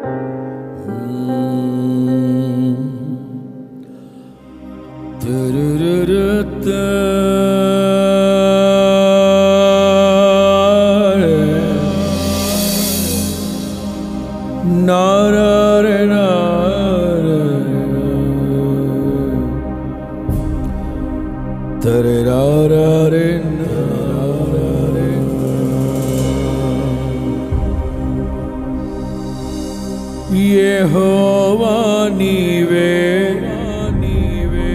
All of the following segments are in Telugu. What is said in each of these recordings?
యెహోవా నీవే నీవే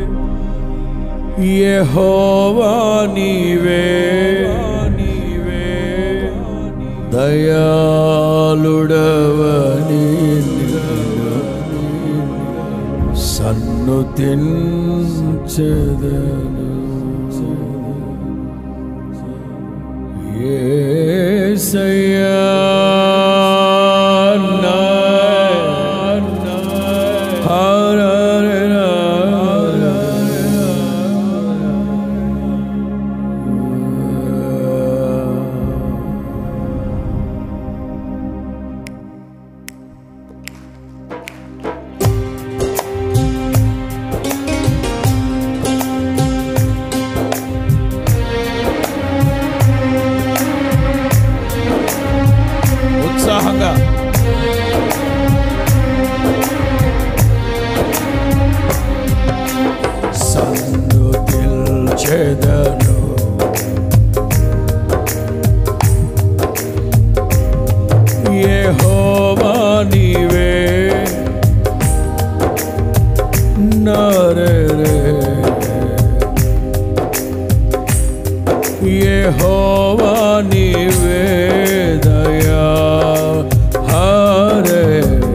యెహోవా నీవే నీవే దయాళుడవని సన్నుతించెదను యేసయ్యా నా ఉత్సాహంగా సందు పిల్చెదను యెహోవా నీవే నరరే యెహోవా నీవే దయా హరే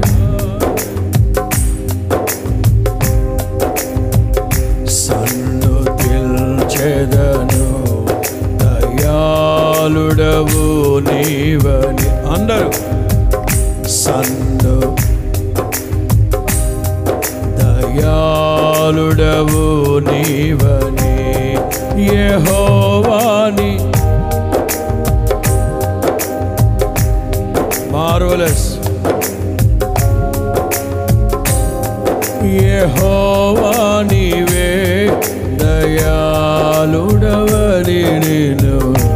సన్ను పిల్చెదను దయాళుడవు నీవని అందరూ సన్ను దయాళుడవు నీవని యెహోవాని మార్వలస్ యెహోవా నీవే దయాళుడవని నేను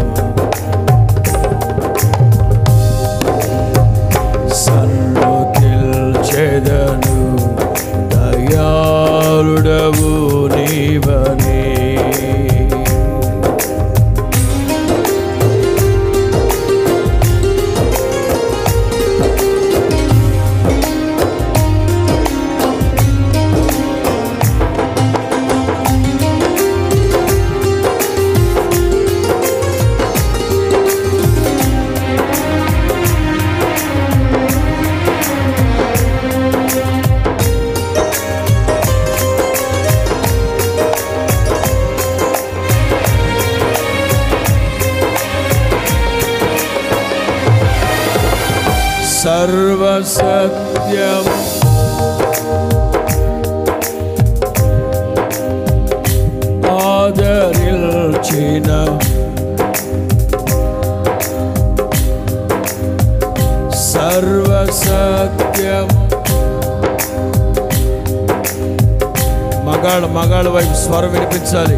సన్ను తిల్చెదను దయాళుడవు నీవని సర్వసత్యం ఆదరిల్చిన సర్వసత్యం మగాళ్ళ మగాళ్ళ వైపు స్వరం వినిపించాలి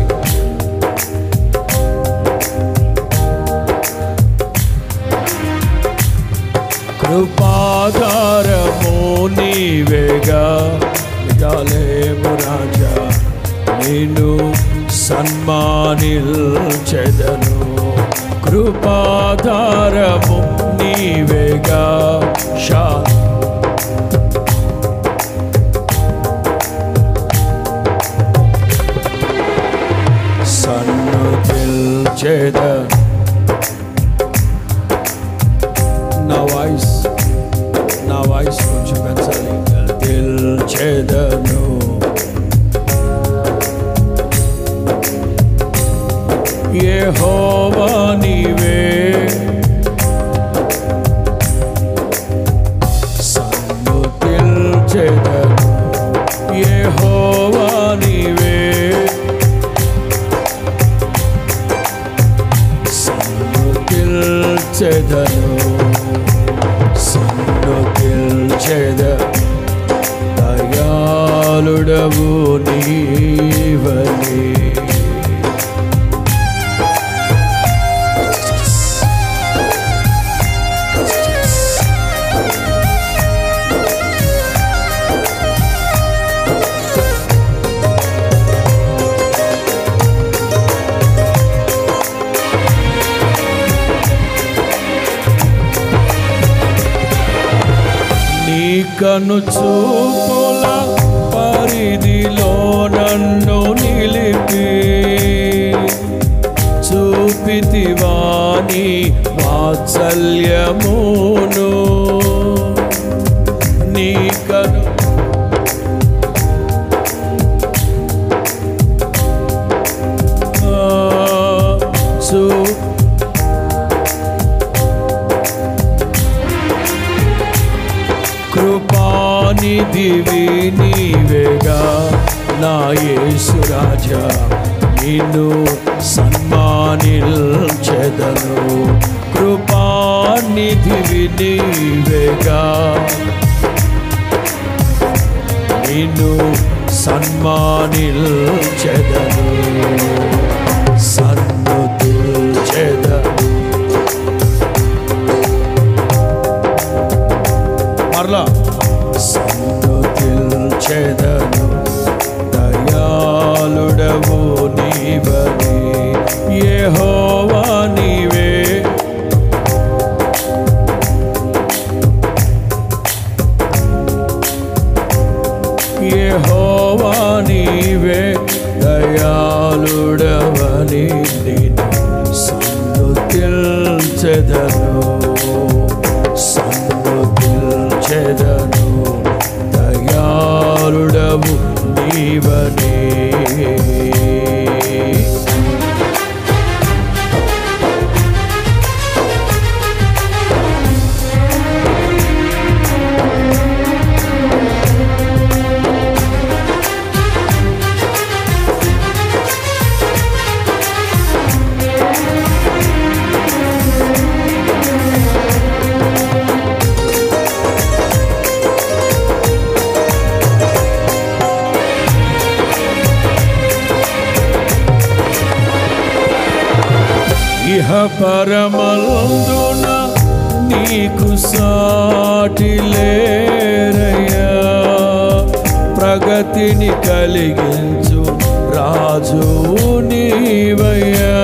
కృపాధారము నీవేగా విడాలేము రాజా నేను సన్మానిల్చెదను కృపాధారము నీవేగా షా సన్ను పిల్చెదను నా వాయిస్ నా వాయిస్ కొంచెం పెంచాలి దిల్చెదను యెహోవా నీవే సన్ను దిల్చెదను యెహోవా నీవే సన్ను దిల్చెదను సన్ను కను చూపుల పరిధిలో నన్ను నిలిపి చూపితివాని వాత్సల్యమును నీ కను ఆ, చూ కృపానిధివి నీవేగా నా యేసు రాజా నిన్ను సన్మానిల్చెదను కృపానిధివి నీవేగా నిన్ను సన్మానిల్చెదను సన్నుతిల్చెదను మరలా సంతుతిల్చెదను దయాళుడవు నీవని యెహోవా నీవే యెహోవా నీవే దయాళుడవని నిన్ను సన్నుతిల్చెదను సన్నుతిల్చెదను దయాళుడవు నీవనే ఇహ పరమలందున నీకు సాటి లేరయ్యా ప్రగతిని కలిగించు రాజు నీవయ్యా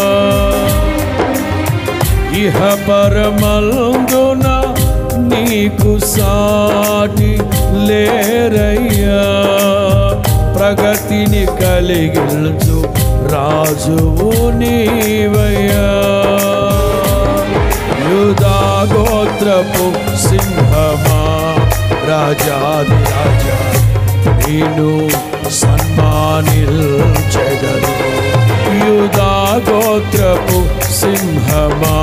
ఇహ పరమలందున నీకు సాటి లేరయ్యా ప్రగతిని కలిగించు రాజువు నీవయ్యా యూదా గోత్రపు సింహమా రాజాది రాజా నేను సన్మానిల్చెదను యూదా గోత్రపు సింహమా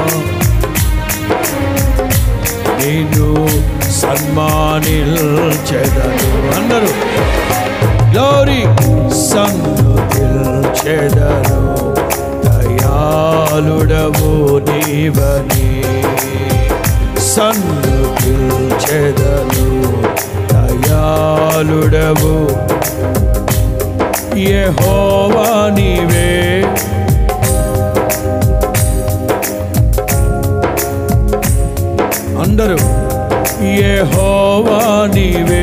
నేను సన్మానిల్చెదను అందరూ గ్లోరీ సన్నుతిల్చెదను దయాళుడవు నీవని సన్నుతిల్చెదను దయాళుడవు యెహోవా నీవే అందరూ యెహోవా నీవే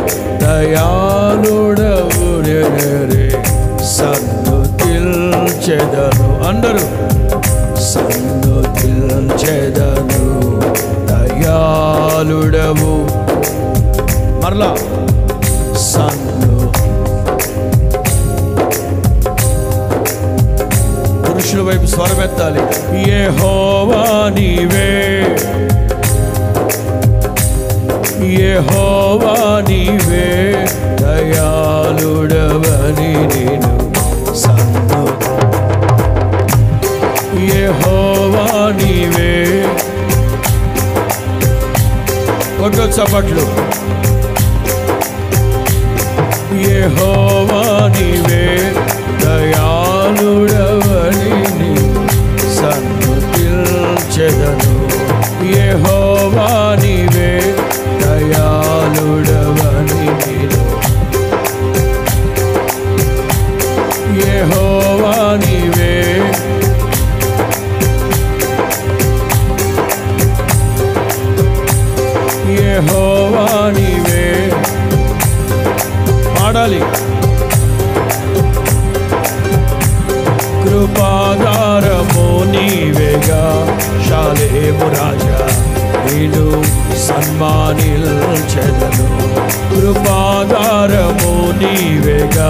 దయాళుడవు రే సన్ను తిల్చెదను అందరూ సన్ను తిల్చెదను దయాళుడవు మరలా సన్ను పురుషుల వైపు స్వరమెత్తాలి యెహోవా నీవే యెహోవా నీవే దయాళుడవని నేను సన్ను యెహోవా నీవే కొట్టు చప్పట్లు యెహోవా నీవే దయాళుడవని సన్ను తిల్చెదను యెహోవా నీవే దయాళుడవని నేను యెహోవా నీవే యెహోవా నీవే పాడాలి కృపాగారము నీవేగా శాలేము రాజా నీ నిన్ను సన్మానిల్చెదను కృపాధారము నీవేగా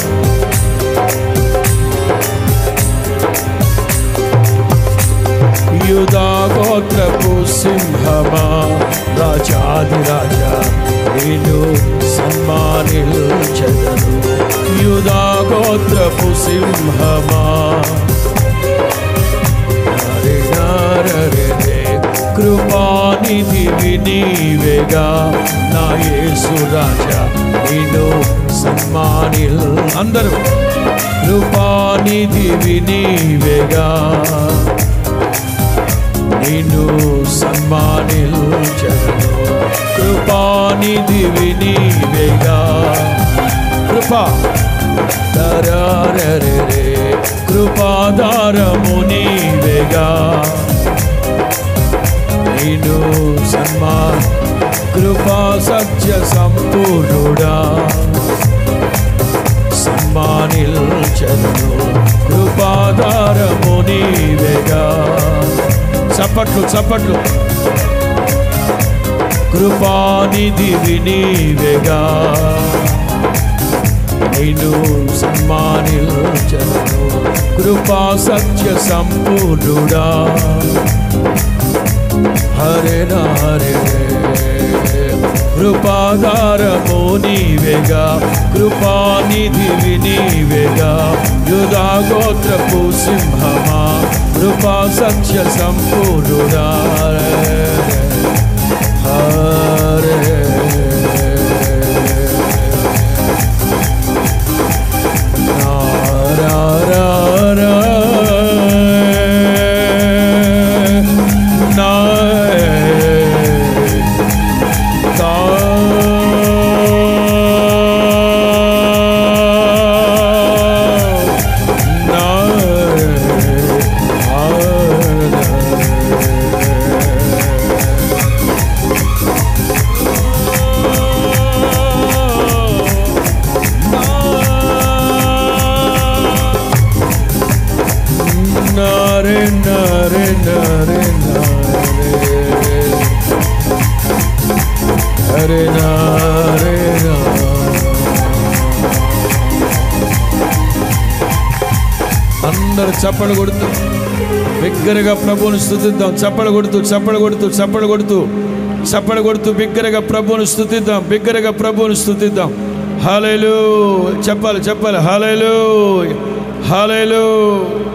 యుధా గోత్రపు సింహమా రాజాది రాజా నేను సన్మానిల్చెదను యుధా గోత్రపు సింహమా హరి నారరే కృపానిధి వినీవేగా నా యేసు రాజా నేను సన్మానిల్ అందరూ కృపానిధి వినీవేగా నిన్ను సన్మానిల్చను కృపానిధి వినీవేగా కృపా దరరే కృపాధారము నీవేగా నిన్ను సన్మా కృపా సత్య సంపూర్ణుడా సన్మానిల్చను కృపాధారము నీవేగా చప్పట్లు చప్పట్లు కృపానిధి వినీవేగా నేను సన్మానిల్చను కృపా సత్య సంపూర్ణుడా హరే హరే కృపాధారము నీవేగా కృపానిధి వినీవేగా యుధా గోత్రపు సింహమా కృపా సత్య సంపూర్ణుడా హరే నరే నరే నరే నరే హరే నరే అందరు చప్పలు కొడుతూ బిగ్గరగా ప్రభువుని స్థుతిద్దాం చప్పలు కొడుతూ చప్పలు కొడుతూ చప్పలు కొడుతూ చప్పలు కొడుతూ బిగ్గరగా ప్రభువుని స్థుతిద్దాం బిగ్గరగా ప్రభువుని స్థుతిద్దాం హాలేలు చెప్పాలి చెప్పాలి హాలేలు హాలేలు